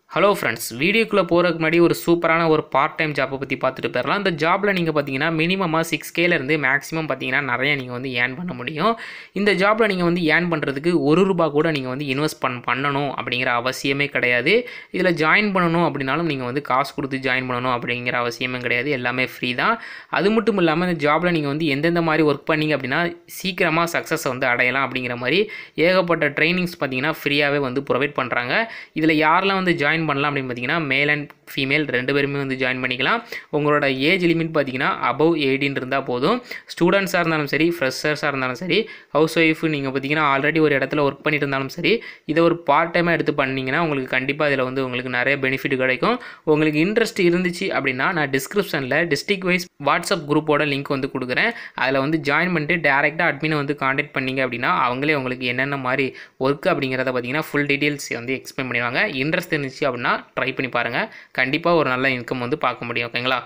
hello friends வீடியோக்குள்ளே போகிறதுக்கு முன்னாடி ஒரு சூப்பரான ஒரு பார்ட் டைம் ஜாப்பை பற்றி பார்த்துட்டு போயிடலாம் இந்த ஜாப்பில் நீங்கள் பார்த்தீங்கன்னா மினிமமாக சிக்ஸ் கேலேருந்து மேக்ஸிமம் பார்த்தீங்கன்னா நிறைய நீங்கள் வந்து ஏர்ன் பண்ண முடியும் இந்த ஜாப்பில் நீங்கள் வந்து ஏர்ன் பண்ணுறதுக்கு ஒரு ரூபா கூட நீங்கள் வந்து இன்வெஸ்ட் பண் பண்ணணும் அப்படிங்கிற அவசியமே கிடையாது இதில் ஜாயின் பண்ணணும் அப்படின்னாலும் நீங்கள் வந்து காசு கொடுத்து ஜாயின் பண்ணணும் அப்படிங்கிற அவசியமே கிடையாது எல்லாமே ஃப்ரீ தான் அது மட்டும் இல்லாமல் இந்த ஜாப்பில் நீங்கள் வந்து எந்தெந்த மாதிரி ஒர்க் பண்ணீங்க அப்படின்னா சீக்கிரமாக சக்ஸஸை வந்து அடையலாம் அப்படிங்கிற மாதிரி ஏகப்பட்ட ட்ரைனிங்ஸ் பார்த்தீங்கன்னா ஃப்ரீயாகவே வந்து ப்ரொவைட் பண்ணுறாங்க இதில் யாரெல்லாம் வந்து ஜாயின் பண்ணலாம் அப்படின்னு பார்த்தீங்கன்னா மேல் அண்ட் ஃபீமேல் ரெண்டு பேருமே வந்து ஜாயின் பண்ணிக்கலாம் உங்களோட ஏஜ் லிமிட் பார்த்தீங்கன்னா அபவ் எயிட்டீன் இருந்தால் போதும் ஸ்டூடெண்ட்ஸாக இருந்தாலும் சரி ஃப்ரெஷர்ஸாக இருந்தாலும் சரி ஹவுஸ் ஒய்ஃப் நீங்கள் பார்த்தீங்கன்னா ஆல்ரெடி ஒரு இடத்துல ஒர்க் பண்ணிட்டு இருந்தாலும் சரி இதை ஒரு பார்ட் டைமாக எடுத்து பண்ணீங்கன்னா உங்களுக்கு கண்டிப்பாக இதில் வந்து உங்களுக்கு நிறைய பெனிஃபிட் கிடைக்கும் உங்களுக்கு இன்ட்ரெஸ்ட் இருந்துச்சு அப்படின்னா நான் டிஸ்கிரிப்ஷனில் டிஸ்ட்ரிக் வைஸ் வாட்ஸ்அப் குரூப்போட லிங்க் வந்து கொடுக்குறேன் அதில் வந்து ஜாயின் பண்ணிட்டு டேரெக்டாக அட்மினை வந்து காண்டாக்ட் பண்ணீங்க அப்படின்னா அவங்களே உங்களுக்கு என்னென்ன மாதிரி ஒர்க் அப்படிங்கிறத பார்த்தீங்கன்னா ஃபுல் டீட்டெயில்ஸ் வந்து எக்ஸ்பிளைன் பண்ணிடுவாங்க இன்ட்ரெஸ்ட் இருந்துச்சு அப்படின்னா ட்ரை பண்ணி பாருங்கள் கண்டிப்பாக ஒரு நல்ல இன்கம் வந்து பார்க்க முடியும் ஓகேங்களா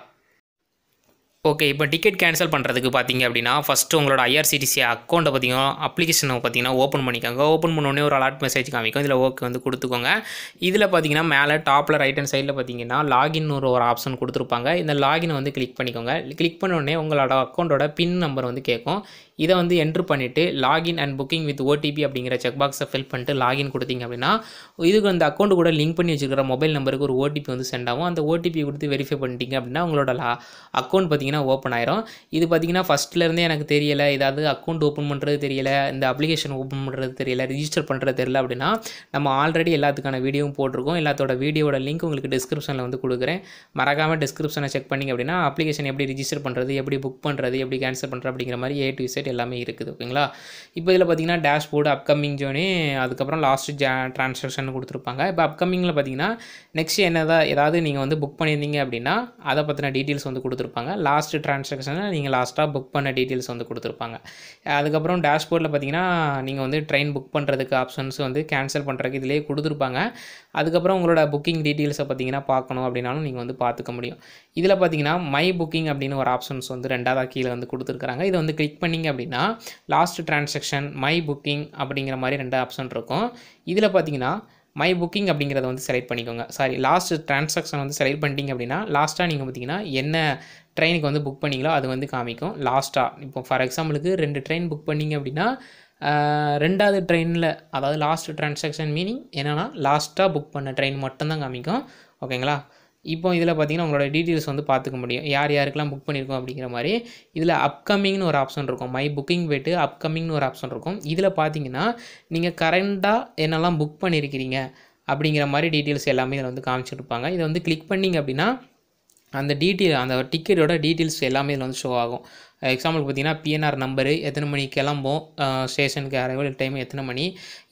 ஓகே இப்போ டிக்கெட் கேன்சல் பண்ணுறதுக்கு பார்த்தீங்க அப்படின்னா ஃபஸ்ட்டு உங்களோட ஐஆர்சிடிசி அக்கௌண்ட்டை பார்த்தீங்கன்னா அப்ளிகேஷனை பார்த்தீங்கன்னா ஓப்பன் பண்ணிக்கோங்க ஓப்பன் பண்ணோடனே ஒரு அலர்ட் மெசேஜ் காமிக்கும் இதில் ஓகே வந்து கொடுத்துக்கோங்க இதில் பார்த்தீங்கன்னா மேலே டாப்பில் ரைட் ஹேண்ட் சைடில் பார்த்தீங்கன்னா லாகின் ஒரு ஒரு ஆப்ஷன் கொடுத்துருப்பாங்க இந்த லாகினை வந்து கிளிக் பண்ணிக்கோங்க கிளிக் பண்ண உடனே உங்களோட அக்கௌண்ட்டோட பின் நம்பர் வந்து கேட்கும் இதை வந்து என்ட்ரு பண்ணிவிட்டு login and booking with OTP அப்படிங்கிற செக் பாக்ஸை ஃபில் பண்ணிட்டு லாகின் கொடுத்தீங்க அப்படின்னா இதுக்கு அந்த அக்கௌண்ட் கூட லிங்க் பண்ணி வச்சுருக்கிற மொபைல் நம்பருக்கு ஒரு ஓடிபி வந்து சென்ட் ஆகும் அந்த ஓடிபி கொடுத்து வெரிஃபை பண்ணிட்டீங்க அப்படின்னா உங்களோட லா அக்கௌண்ட் பார்த்தீங்கன்னா ஓப்பன் ஆயிரும் இது பார்த்தீங்கன்னா ஃபஸ்ட்லேருந்தே எனக்கு தெரியலை ஏதாவது அக்கௌண்ட் ஓப்பன் பண்ணுறது தெரியல இந்த அப்ளிகேஷன் ஓப்பன் பண்ணுறது தெரியல ரிஜிஸ்டர் பண்ணுறது தெரியல அப்படின்னா நம்ம ஆல்ரெடி எல்லாத்துக்கான வீடியோவும் போட்டிருக்கோம் எல்லாத்தோட வீடியோட லிங்க் உங்களுக்கு டிஸ்கிரிப்ஷனில் வந்து கொடுக்குறேன் மறக்காமல் டிஸ்கிரிப்ஷனை செக் பண்ணிங்க அப்படின்னா அப்ளிகேஷன் எப்படி ரிஜிஸ்டர் பண்ணுறது எப்படி புக் பண்ணுறது எப்படி கேன்சல் பண்ணுறது அப்படிங்கிற மாதிரி ஏ டு செட் எல்லாமே இருக்குது ஓகேங்களா இப்போ இதில் பார்த்தீங்கன்னா டேஷ்போர்டு அப்கமிங் ஜோனி அதுக்கப்புறம் லாஸ்ட் ஜா ட்ரான்சாக்ஷன் கொடுத்துருப்பாங்க இப்போ அப்கமிங்கில் பார்த்தீங்கன்னா நெக்ஸ்ட் என்னதான் ஏதாவது நீங்கள் வந்து புக் பண்ணியிருந்தீங்க அப்படின்னா அதை பற்றின டீட்டெயில்ஸ் வந்து கொடுத்துருப்பாங்க லாஸ்ட் ட்ரான்சாக்ஷனை நீங்கள் லாஸ்ட்டாக புக் பண்ண டீட்டெயில்ஸ் வந்து கொடுத்துருப்பாங்க அதுக்கப்புறம் டேஷ்போர்டில் பார்த்தீங்கன்னா நீங்கள் வந்து ட்ரெயின் புக் பண்ணுறதுக்கு ஆப்ஷன்ஸ் வந்து கேன்சல் பண்ணுறதுக்கு இதிலே கொடுத்துருப்பாங்க அதுக்கப்புறம் உங்களோட புக்கிங் டீட்டெயில்ஸை பார்த்தீங்கன்னா பார்க்கணும் அப்படின்னாலும் நீங்கள் வந்து பார்த்துக்க முடியும் இதில் பார்த்தீங்கன்னா மை புக்கிங் அப்படின்னு ஒரு ஆப்ஷன்ஸ் வந்து ரெண்டாவது கீழே வந்து கொடுத்துருக்காங்க இதை வந்து கிளிக் பண்ணிங்க அப்படின்னா லாஸ்ட் ட்ரான்சாக்ஷன் மை புக்கிங் அப்படிங்கிற மாதிரி ரெண்டு ஆப்ஷன் இருக்கும் இதில் பார்த்தீங்கன்னா மை புக்கிங் அப்படிங்கிறத வந்து செலக்ட் பண்ணிக்கோங்க சாரி லாஸ்ட் ட்ரான்சாக்ஷன் வந்து செலக்ட் பண்ணிட்டீங்க அப்படின்னா லாஸ்ட்டாக நீங்கள் பார்த்தீங்கன்னா என்ன ட்ரெயினுக்கு வந்து புக் பண்ணீங்களோ அது வந்து காமிக்கும் லாஸ்ட்டாக இப்போ ஃபார் எக்ஸாம்பிளுக்கு ரெண்டு ட்ரெயின் புக் பண்ணீங்க அப்படின்னா ரெண்டாவது ட்ரெயினில் அதாவது லாஸ்ட் ட்ரான்சாக்ஷன் மீனிங் என்னென்னா லாஸ்ட்டாக புக் பண்ண ட்ரெயின் மட்டும்தான் காமிக்கும் ஓகேங்களா இப்போ இதில் பார்த்தீங்கன்னா உங்களோட டீட்டெயில்ஸ் வந்து பார்த்துக்க முடியும் யார் யாருக்கெல்லாம் புக் பண்ணியிருக்கோம் அப்படிங்கிற மாதிரி இதில் அப்கமிங்னு ஒரு ஆப்ஷன் இருக்கும் மை புக்கிங் போய்ட்டு அப்கமிங்னு ஒரு ஆப்ஷன் இருக்கும் இதில் பார்த்தீங்கன்னா நீங்கள் கரண்டாக என்னெல்லாம் புக் பண்ணியிருக்கிறீங்க அப்படிங்கிற மாதிரி டீட்டெயில்ஸ் எல்லாமே இதில் வந்து காமிச்சிருப்பாங்க இதை வந்து கிளிக் பண்ணிங்க அப்படின்னா அந்த டீட்டெயில் அந்த டிக்கெட்டோட டீட்டெயில்ஸ் எல்லாமே இதில் வந்து ஷோ ஆகும் எக்ஸாம்பிளுக்கு பார்த்தீங்கன்னா பிஎன்ஆர் நம்பரு எத்தனை மணிக்கு கிளம்போம் ஸ்டேஷனுக்கு அரைவல் டைம் எத்தனை மணி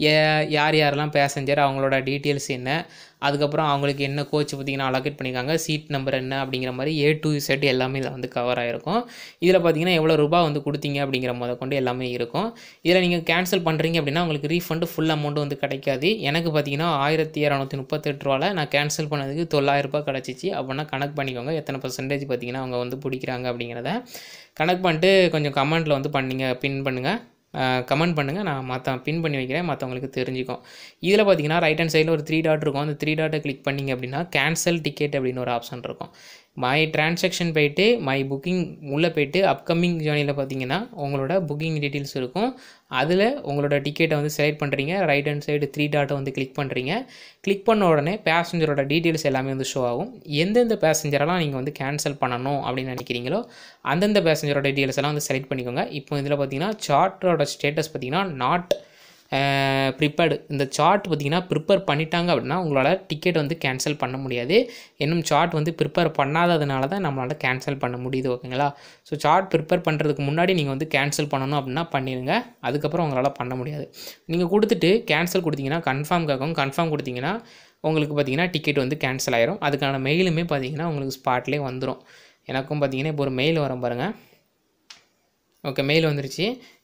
யார் யாரெல்லாம் பேசஞ்சர் அவங்களோட டீட்டெயில்ஸ் என்ன அதுக்கப்புறம் அவங்களுக்கு என்ன கோச் பார்த்தீங்கன்னா அலோகேட் பண்ணியிருக்காங்க சீட் நம்பர் என்ன அப்படிங்கிற மாதிரி ஏ டு செட் எல்லாமே இதில் வந்து கவர் ஆகிருக்கும் இதில் பார்த்தீங்கன்னா எவ்வளோ ரூபா வந்து கொடுத்தீங்க அப்படிங்கிற முத கொண்டு எல்லாமே இருக்கும் இதில் நீங்கள் கேன்சல் பண்ணுறீங்க அப்படின்னா உங்களுக்கு ரீஃபண்டு ஃபுல் அமௌண்ட் வந்து கிடைக்காது எனக்கு பார்த்தீங்கன்னா ஆயிரத்தி இரநூத்தி முப்பத்தெட்டு ரூபாவில் நான் கேன்சல் பண்ணதுக்கு தொள்ளாயிரரூபா கிடச்சிச்சு அப்படின்னா கணக்கு பண்ணிக்கோங்க எத்தனை பர்சன்டேஜ் பார்த்தீங்கன்னா அவங்க வந்து பிடிக்கிறாங்க அப்படிங்கிறத கணக்கு பண்ணிட்டு கொஞ்சம் கமெண்ட்டில் வந்து பண்ணிங்க பின் பண்ணுங்கள் கமெண்ட் பண்ணுங்கள் நான் மற்ற பின் பண்ணி வைக்கிறேன் மற்றவங்களுக்கு தெரிஞ்சுக்கும் இதில் பார்த்தீங்கன்னா ரைட் ஹேண்ட் சைடில் ஒரு த்ரீ டாட் இருக்கும் அந்த த்ரீ டாட்டை கிளிக் பண்ணிங்க அப்படின்னா கேன்சல் டிக்கெட் அப்படின்னு ஒரு ஆப்ஷன் இருக்கும் மை டிரான்சாக்ஷன் போயிட்டு மை புக்கிங் உள்ளே போயிட்டு அப்கமிங் ஜேர்னியில் பார்த்தீங்கன்னா உங்களோட புக்கிங் டீட்டெயில்ஸ் இருக்கும் அதில் உங்களோட டிக்கெட்டை வந்து செலக்ட் பண்ணுறீங்க ரைட் ஹேண்ட் சைடு த்ரீ டாட்டை வந்து கிளிக் பண்ணுறீங்க கிளிக் பண்ண உடனே பேசஞ்சரோட டீட்டெயில்ஸ் எல்லாமே வந்து ஷோ ஆகும் எந்தெந்த பேசஞ்சரெல்லாம் நீங்கள் வந்து கேன்சல் பண்ணணும் அப்படின்னு நினைக்கிறீங்களோ அந்தந்த பேசஞ்சரோட டீட்டெயில்ஸ் எல்லாம் வந்து செலக்ட் பண்ணிக்கோங்க இப்போ இதில் பார்த்தீங்கன்னா சார்ட்டோட ஸ்டேட்டஸ் பார்த்தீங்கன்னா நாட் ப்ரிப்பேர்டு இந்த சார்ட் பார்த்திங்கன்னா ப்ரிப்பேர் பண்ணிட்டாங்க அப்படின்னா உங்களால் டிக்கெட் வந்து கேன்சல் பண்ண முடியாது இன்னும் சார்ட் வந்து ப்ரிப்பேர் பண்ணாததுனால தான் நம்மளால் கேன்சல் பண்ண முடியுது ஓகேங்களா ஸோ சார்ட் ப்ரிப்பேர் பண்ணுறதுக்கு முன்னாடி நீங்கள் வந்து கேன்சல் பண்ணணும் அப்படின்னா பண்ணிடுங்க அதுக்கப்புறம் உங்களால் பண்ண முடியாது நீங்கள் கொடுத்துட்டு கேன்சல் கொடுத்தீங்கன்னா கன்ஃபார்ம் கேட்கும் கன்ஃபார்ம் கொடுத்தீங்கன்னா உங்களுக்கு பார்த்தீங்கன்னா டிக்கெட் வந்து கேன்சல் ஆயிரும் அதுக்கான மெயிலுமே பார்த்தீங்கன்னா உங்களுக்கு ஸ்பாட்லேயே வந்துடும் எனக்கும் பார்த்தீங்கன்னா இப்போ ஒரு மெயில் வரும் பாருங்கள் ஓகே மெயில் வந்துருச்சு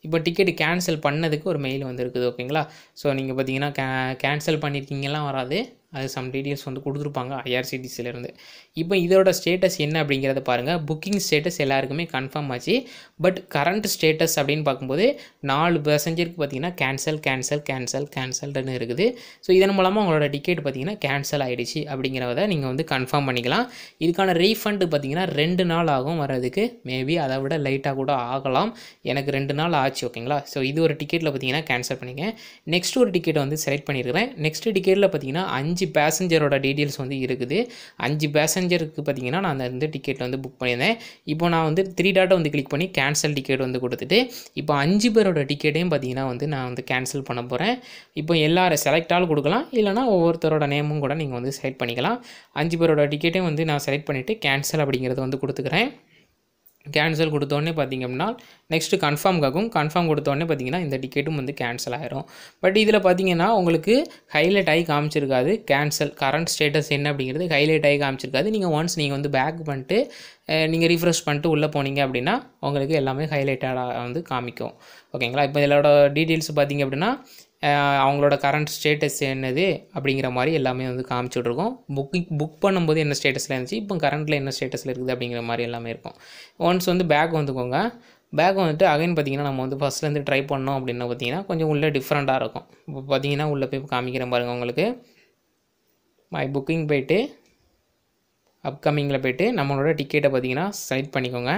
இப்போ டிக்கெட் கேன்சல் பண்ணதுக்கு ஒரு மெயில் வந்துருக்குது ஓகேங்களா ஸோ நீங்கள் பார்த்தீங்கன்னா கே கேன்சல் பண்ணியிருக்கீங்கலாம் வராது அது சம் டீட்டெயில்ஸ் வந்து கொடுத்துருப்பாங்க ஐஆர்சிடிசிலேருந்து இப்போ இதோட ஸ்டேட்டஸ் என்ன அப்படிங்கிறத பாருங்கள் புக்கிங் ஸ்டேட்டஸ் எல்லாருக்குமே கன்ஃபார்ம் ஆச்சு பட் கரண்ட் ஸ்டேட்டஸ் அப்படின்னு பார்க்கும்போது நாலு பேசஞ்சருக்கு பார்த்தீங்கன்னா கேன்சல் கேன்சல் கேன்சல் கேன்சல்டுன்னு இருக்குது ஸோ இதன் மூலமாக உங்களோட டிக்கெட் பார்த்தீங்கன்னா கேன்சல் ஆகிடுச்சு அப்படிங்கிறத நீங்கள் வந்து கன்ஃபார்ம் பண்ணிக்கலாம் இதுக்கான ரீஃபண்டு பார்த்தீங்கன்னா ரெண்டு நாள் ஆகும் வர்றதுக்கு மேபி அதை விட லைட்டாக கூட ஆகலாம் எனக்கு ரெண்டு நாள் ஆச்சு ஓகேங்களா ஸோ இது ஒரு டிக்கெட்டில் பார்த்தீங்கன்னா கேன்சல் பண்ணிங்க நெக்ஸ்ட் ஒரு டிக்கெட் வந்து செலக்ட் பண்ணியிருக்கிறேன் நெக்ஸ்ட் டிக்கெட்டில் பார்த்தீங்கன்னா அஞ்சு பேசஞ்சரோட டீட்டெயில்ஸ் வந்து இருக்குது அஞ்சு பேசஞ்சருக்கு பார்த்தீங்கன்னா நான் அந்த டிக்கெட் வந்து புக் பண்ணியிருந்தேன் இப்போ நான் வந்து த்ரீ டாட்டை வந்து கிளிக் பண்ணி கேன்சல் டிக்கெட் வந்து கொடுத்துட்டு இப்போ அஞ்சு பேரோட டிக்கெட்டையும் பார்த்தீங்கன்னா வந்து நான் வந்து கேன்சல் பண்ண போகிறேன் இப்போ எல்லாரும் செலக்டாலும் கொடுக்கலாம் இல்லைனா ஒவ்வொருத்தரோட நேமும் கூட நீங்கள் வந்து செலக்ட் பண்ணிக்கலாம் அஞ்சு பேரோட டிக்கெட்டையும் வந்து நான் செலக்ட் பண்ணிவிட்டு கேன்சல் அப்படிங்கிறத வந்து கொடுத்துக்கிறேன் கேன்சல் கொடுத்தோடனே பார்த்தீங்க அப்படின்னா நெக்ஸ்ட்டு கன்ஃபார்ம் ஆகும் கன்ஃபார்ம் கொடுத்தோடனே பார்த்தீங்கன்னா இந்த டிக்கெட்டும் வந்து கேன்சல் ஆயிரும் பட் இதில் பார்த்தீங்கன்னா உங்களுக்கு ஹைலைட் ஆகி காமிச்சிருக்காது கேன்சல் கரண்ட் ஸ்டேட்டஸ் என்ன அப்படிங்கிறது ஹைலைட் ஆகி காமிச்சிருக்காது நீங்கள் ஒன்ஸ் நீங்கள் வந்து பேக் பண்ணிட்டு நீங்கள் ரீஃப்ரெஷ் பண்ணிட்டு உள்ளே போனீங்க அப்படின்னா உங்களுக்கு எல்லாமே ஹைலைட்டடாக வந்து காமிக்கும் ஓகேங்களா இப்போ இதோட டீட்டெயில்ஸ் பார்த்தீங்க அப்படின்னா அஹ் அவங்களோட கரண்ட் ஸ்டேட்டஸ் என்னது அப்படிங்கிற மாதிரி எல்லாமே வந்து காமிச்சுட்ருக்கோம் புக்கிங் புக் பண்ணும்போது என்ன ஸ்டேட்டஸில் இருந்துச்சு இப்போ கரண்ட்டில் என்ன ஸ்டேட்டஸில் இருக்குது அப்படிங்கிற மாதிரி எல்லாமே இருக்கும் ஒன்ஸ் வந்து பேக் வந்துக்கோங்க பேக் வந்துட்டு அகைன் பார்த்தீங்கன்னா நம்ம வந்து ஃபஸ்ட்லேருந்து ட்ரை பண்ணோம் அப்படின்னா பார்த்தீங்கன்னா கொஞ்சம் உள்ளே டிஃப்ரெண்ட்டாக இருக்கும் இப்போ பார்த்தீங்கன்னா உள்ளே போய் காமிக்கிறேன் பாருங்கள் உங்களுக்கு மை புக்கிங் போயிட்டு அப்கமிங்கில் போயிட்டு நம்மளோட டிக்கெட்டை பார்த்தீங்கன்னா செலக்ட் பண்ணிக்கோங்க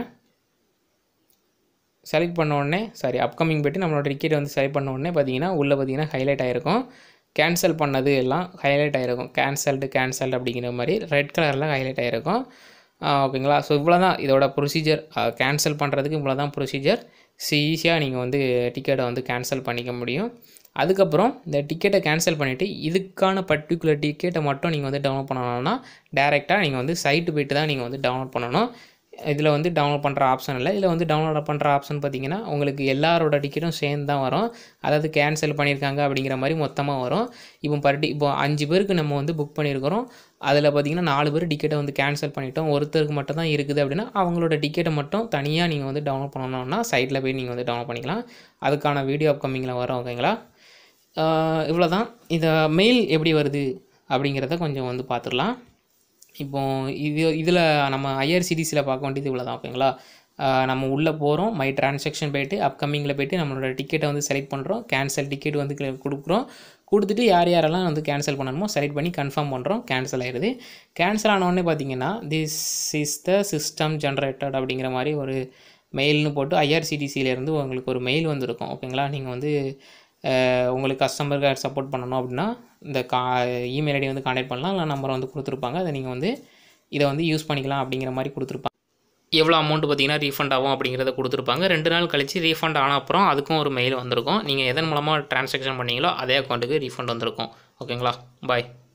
செலக்ட் பண்ண உடனே சாரி அப்கமிங் போய்ட்டு நம்மளோட டிக்கெட் வந்து செலக்ட் பண்ண உடனே பார்த்தீங்கன்னா உள்ளே பார்த்தீங்கன்னா ஹைலைட் ஆகிருக்கும் கேன்சல் பண்ணது எல்லாம் ஹைலைட் ஆகிருக்கும் கேன்சல்டு கேன்சல்டு அப்படிங்கிற மாதிரி ரெட் கலரில் ஹைலைட் ஆகிருக்கும் ஓகேங்களா ஸோ இவ்வளோ தான் இதோட ப்ரொசீஜர் கேன்சல் பண்ணுறதுக்கு இவ்வளோ தான் ப்ரொசீஜர் ஈஸியாக நீங்கள் வந்து டிக்கெட்டை வந்து கேன்சல் பண்ணிக்க முடியும் அதுக்கப்புறம் இந்த டிக்கெட்டை கேன்சல் பண்ணிவிட்டு இதுக்கான பர்டிகுலர் டிக்கெட்டை மட்டும் நீங்கள் வந்து டவுன்லோட் பண்ணணும்னா டேரெக்டாக நீங்கள் வந்து சைட்டு போயிட்டு தான் நீங்கள் வந்து டவுன்லோட் பண்ணணும் இதில் வந்து டவுன்லோட் பண்ணுற ஆப்ஷன் இல்லை இதில் வந்து டவுன்லோட் பண்ணுற ஆப்ஷன் பார்த்தீங்கன்னா உங்களுக்கு எல்லாரோட டிக்கெட்டும் சேர்ந்து தான் வரும் அதாவது கேன்சல் பண்ணியிருக்காங்க அப்படிங்கிற மாதிரி மொத்தமாக வரும் இப்போ பர்டி இப்போ அஞ்சு பேருக்கு நம்ம வந்து புக் பண்ணியிருக்கிறோம் அதில் பார்த்தீங்கன்னா நாலு பேர் டிக்கெட்டை வந்து கேன்சல் பண்ணிட்டோம் ஒருத்தருக்கு மட்டும் தான் இருக்குது அப்படின்னா அவங்களோட டிக்கெட்டை மட்டும் தனியாக நீங்கள் வந்து டவுன்லோட் பண்ணணும்னா சைட்டில் போய் நீங்கள் வந்து டவுன்லோட் பண்ணிக்கலாம் அதுக்கான வீடியோ அப்கமிங்கில் வரும் ஓகேங்களா இவ்வளோ தான் இந்த மெயில் எப்படி வருது அப்படிங்கிறத கொஞ்சம் வந்து பார்த்துடலாம் இப்போ இது இதில் நம்ம ஐஆர்சிடிசியில் பார்க்க வேண்டியது இவ்வளோ தான் ஓகேங்களா ஆஹ் நம்ம உள்ளே போகிறோம் மை டிரான்சாக்ஷன் போயிட்டு அப்கமிங்கில் போயிட்டு நம்மளோட டிக்கெட்டை வந்து செலக்ட் பண்ணுறோம் கேன்சல் டிக்கெட் வந்து கு- கொடுக்குறோம் கொடுத்துட்டு யார் யாரெல்லாம் வந்து கேன்சல் பண்ணணுமோ செலக்ட் பண்ணி கன்ஃபார்ம் பண்ணுறோம் கேன்சல் ஆயிடுது கேன்சல் ஆனவுடனே பார்த்தீங்கன்னா this is the system generated அப்படிங்கிற மாதிரி ஒரு மெயில்னு போட்டு ஐஆர்சிடிசியிலேருந்து உங்களுக்கு ஒரு மெயில் வந்திருக்கும் ஓகேங்களா நீங்கள் வந்து அஹ், உங்களுக்கு கஸ்டமர் கேர் சப்போர்ட் பண்ணணும் அப்படின்னா இந்த கா இமெயில் ஐடி வந்து கான்டாக்ட் பண்ணலாம் இல்லை நம்பர் வந்து கொடுத்துருப்பாங்க அதை நீங்கள் வந்து இதை வந்து யூஸ் பண்ணிக்கலாம் அப்படிங்கிற மாதிரி கொடுத்துருப்பாங்க எவ்வளோ அமௌண்ட் பார்த்தீங்கன்னா ரீஃபண்ட் ஆகும் அப்படிங்கிறத கொடுத்துருப்பாங்க ரெண்டு நாள் கழிச்சு ரீஃபண்ட் ஆன அப்புறம் அதுக்கும் ஒரு மெயில் வந்திருக்கும் நீங்கள் எதன் மூலமாக ட்ரான்சாக்ஷன் பண்ணீங்களோ அதே அக்கௌண்ட்டுக்கு ரீஃபண்ட் வந்திருக்கும் ஓகேங்களா பாய்